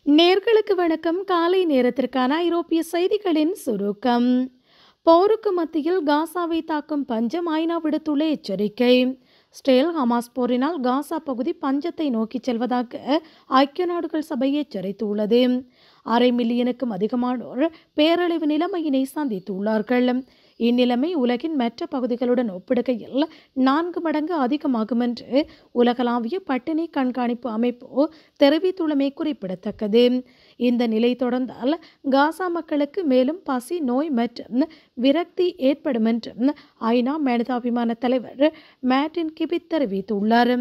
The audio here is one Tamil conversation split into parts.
நேர்களுக்கு வணக்கம் காலை நேரத்திற்கான ஐரோப்பிய செய்திகளின் சுருக்கம் போருக்கு மத்தியில் காசாவை தாக்கும் பஞ்சம் ஐநா விடுத்துள்ள எச்சரிக்கை ஸ்டேல் ஹமாஸ் போரினால் காசா பகுதி பஞ்சத்தை நோக்கிச் செல்வதாக ஐக்கிய நாடுகள் சபை எச்சரித்துள்ளது அரை மில்லியனுக்கும் அதிகமானோர் பேரழிவு நிலைமையினை சந்தித்துள்ளார்கள் இந்நிலைமை உலகின் மற்ற பகுதிகளுடன் ஒப்பிடுகையில் நான்கு மடங்கு அதிகமாகும் என்று உலகளாவிய பட்டினி கண்காணிப்பு அமைப்பு தெரிவித்துள்ளமை குறிப்பிடத்தக்கது இந்த நிலை தொடர்ந்தால் காசா மக்களுக்கு மேலும் பசி நோய் மற்றும் விரக்தி ஏற்படும் என்றும் ஐநா மனிதாபிமான தலைவர் மேட்டின் கிபித் தெரிவித்துள்ளார்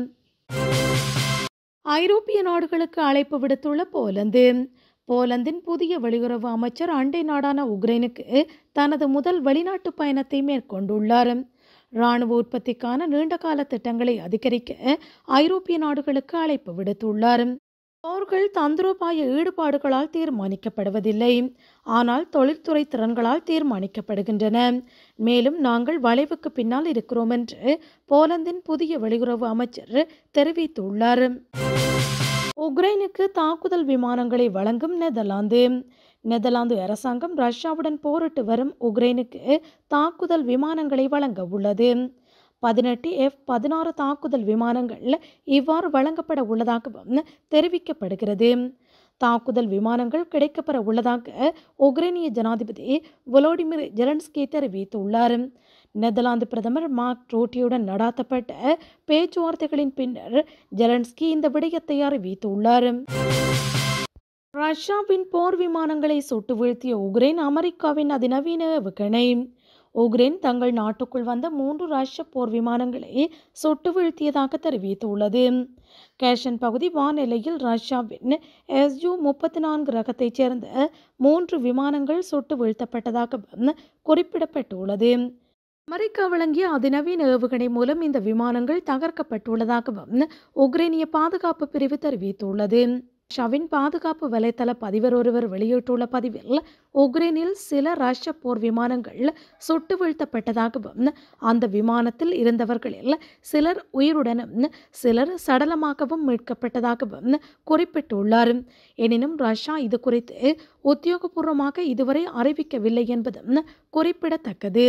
ஐரோப்பிய நாடுகளுக்கு அழைப்பு விடுத்துள்ள போலந்து போலந்தின் புதிய வெளியுறவு அமைச்சர் அண்டை நாடான உக்ரைனுக்கு தனது முதல் வெளிநாட்டு பயணத்தை மேற்கொண்டுள்ளார் இராணுவ உற்பத்திக்கான நீண்டகால திட்டங்களை அதிகரிக்க ஐரோப்பிய நாடுகளுக்கு அழைப்பு விடுத்துள்ளார் போர்கள் தந்திரோபாய ஈடுபாடுகளால் தீர்மானிக்கப்படுவதில்லை ஆனால் தொழில்துறை திறன்களால் தீர்மானிக்கப்படுகின்றன மேலும் நாங்கள் வளைவுக்கு பின்னால் இருக்கிறோம் என்று போலந்தின் புதிய வெளியுறவு அமைச்சர் தெரிவித்துள்ளார் உக்ரைனுக்கு தாக்குதல் விமானங்களை வழங்கும் நெதர்லாந்து நெதர்லாந்து அரசாங்கம் ரஷ்யாவுடன் போரிட்டு வரும் உக்ரைனுக்கு தாக்குதல் விமானங்களை வழங்க உள்ளது பதினெட்டு எஃப் பதினாறு தாக்குதல் விமானங்கள் இவ்வாறு வழங்கப்பட உள்ளதாகவும் தெரிவிக்கப்படுகிறது தாக்குதல் விமானங்கள் கிடைக்கப்பெற உள்ளதாக உக்ரைனிய ஜனாதிபதி வொலோடிமிர் ஜெலன்ஸ்கி தெரிவித்துள்ளார் நெதர்லாந்து பிரதமர் மார்க் ரோட்டியுடன் நடாத்தப்பட்ட பேச்சுவார்த்தைகளின் பின்னர் ஜெலன்ஸ்கி இந்த விடயத்தை அறிவித்துள்ளார் ரஷ்யாவின் போர் விமானங்களை சுட்டு வீழ்த்திய உக்ரைன் அமெரிக்காவின் அதிநவீன ஏவுகணை உக்ரைன் தங்கள் நாட்டுக்குள் வந்த மூன்று ரஷ்ய போர் விமானங்களை சுட்டு வீழ்த்தியதாக தெரிவித்துள்ளது கேஷன் பகுதி வானெல்லையில் ரஷ்யாவின் எஸ்யூ முப்பத்தி நான்கு ரகத்தைச் சேர்ந்த மூன்று விமானங்கள் சுட்டு வீழ்த்தப்பட்டதாக குறிப்பிடப்பட்டுள்ளது அமெரிக்கா வழங்கிய அதிநவீன ஏவுகணை மூலம் இந்த விமானங்கள் தகர்க்கப்பட்டுள்ளதாகவும் உக்ரைனிய பாதுகாப்பு பிரிவு தெரிவித்துள்ளது ரஷ்யாவின் பாதுகாப்பு வலைத்தள பதிவர் ஒருவர் வெளியிட்டுள்ள பதிவில் உக்ரைனில் சில ரஷ்ய போர் விமானங்கள் சுட்டு வீழ்த்தப்பட்டதாகவும் அந்த விமானத்தில் இருந்தவர்களில் சிலர் உயிருடனும் சிலர் சடலமாகவும் மீட்கப்பட்டதாகவும் குறிப்பிட்டுள்ளார் எனினும் ரஷ்யா இது குறித்து உத்தியோகபூர்வமாக இதுவரை அறிவிக்கவில்லை என்பதும் குறிப்பிடத்தக்கது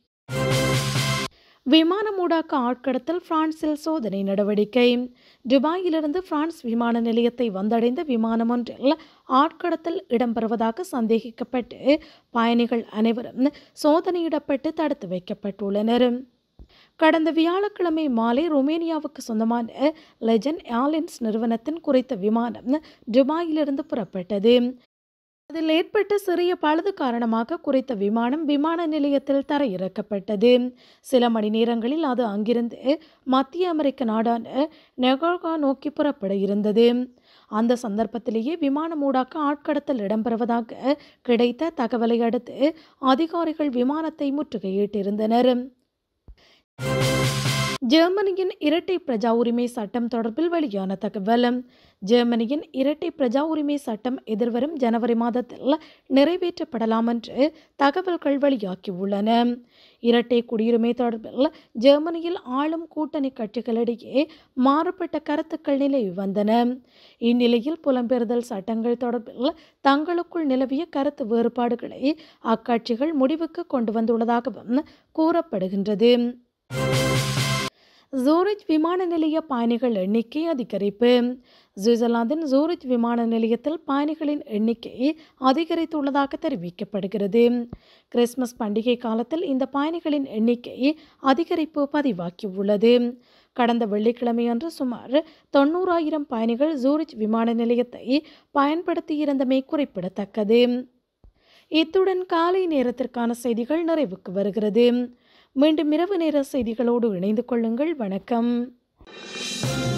விமானமூடாக்க ஆட்கடத்தல் பிரான்சில் சோதனை நடவடிக்கை துபாயிலிருந்து பிரான்ஸ் விமான நிலையத்தை வந்தடைந்த விமானம் ஒன்றில் ஆட்கடத்தல் இடம்பெறுவதாக சந்தேகிக்கப்பட்டு பயணிகள் அனைவரும் சோதனையிடப்பட்டு தடுத்து வைக்கப்பட்டுள்ளனர் கடந்த வியாழக்கிழமை மாலை ருமேனியாவுக்கு சொந்தமான லெஜன் ஏர்லைன்ஸ் நிறுவனத்தின் குறித்த விமானம் துபாயிலிருந்து புறப்பட்டது அதில் ஏற்பட்ட சிறிய பழுது காரணமாக குறித்த விமானம் விமான நிலையத்தில் தரையிறக்கப்பட்டது சில மணி நேரங்களில் அது அங்கிருந்து மத்திய அமெரிக்க நாடான நெகோகா நோக்கி புறப்பட இருந்தது அந்த சந்தர்ப்பத்திலேயே விமானம் ஊடாக்க ஆட்கடத்தல் இடம்பெறுவதாக கிடைத்த தகவலை அடுத்து அதிகாரிகள் விமானத்தை முற்றுகையிட்டிருந்தனர் ஜெர்மனியின் இரட்டை பிரஜா உரிமை சட்டம் தொடர்பில் வெளியான தகவல் ஜெர்மனியின் இரட்டை பிரஜா உரிமை சட்டம் எதிர்வரும் ஜனவரி மாதத்தில் நிறைவேற்றப்படலாம் என்று தகவல்கள் வெளியாகியுள்ளன இரட்டை குடியுரிமை தொடர்பில் ஜெர்மனியில் ஆளும் கூட்டணி கட்சிகளிடையே மாறுபட்ட கருத்துக்கள் நிலவி வந்தன இந்நிலையில் புலம்பெயர்தல் சட்டங்கள் தொடர்பில் தங்களுக்குள் நிலவிய கருத்து வேறுபாடுகளை அக்கட்சிகள் முடிவுக்கு கொண்டு வந்துள்ளதாகவும் கூறப்படுகின்றது ஜூரிச் விமான நிலைய பயணிகள் எண்ணிக்கை அதிகரிப்பு சுவிட்சர்லாந்தின் ஜூரிச் விமான நிலையத்தில் பயணிகளின் எண்ணிக்கை அதிகரித்துள்ளதாக தெரிவிக்கப்படுகிறது கிறிஸ்துமஸ் பண்டிகை காலத்தில் இந்த பயணிகளின் எண்ணிக்கை அதிகரிப்பு பதிவாகியுள்ளது கடந்த வெள்ளிக்கிழமையன்று சுமார் தொண்ணூறாயிரம் பயணிகள் ஜூரிச் விமான நிலையத்தை பயன்படுத்தியிருந்தமை குறிப்பிடத்தக்கது இத்துடன் காலை நேரத்திற்கான செய்திகள் நிறைவுக்கு வருகிறது மீண்டும் இரவு நேர செய்திகளோடு இணைந்து கொள்ளுங்கள் வணக்கம்